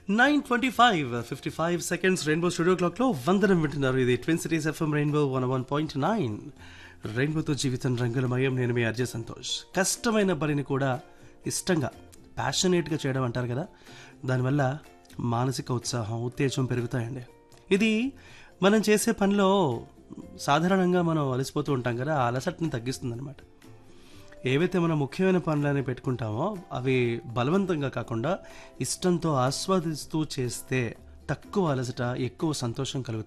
nine twenty five fifty five seconds rainbow studio క్లాక్లో వందనం వింటున్నారు ఇది twin cities FM rainbow one one point nine రెయిన్బోతో జీవితం రంగులమయం నేను మీ అర్జయ్ సంతోష్ కష్టమైన పనిని కూడా ఇష్టంగా ప్యాషనేట్గా చేయడం అంటారు కదా దానివల్ల మానసిక ఉత్సాహం ఉత్తేజం పెరుగుతాయండి ఇది మనం చేసే పనిలో సాధారణంగా మనం అలసిపోతూ ఉంటాం కదా ఆ అలసటని తగ్గిస్తుంది అనమాట ఏవైతే మనం ముఖ్యమైన పనులని పెట్టుకుంటామో అవి బలవంతంగా కాకుండా ఇష్టంతో ఆస్వాదిస్తూ చేస్తే తక్కువ అలసట ఎక్కువ సంతోషం కలుగుతుంది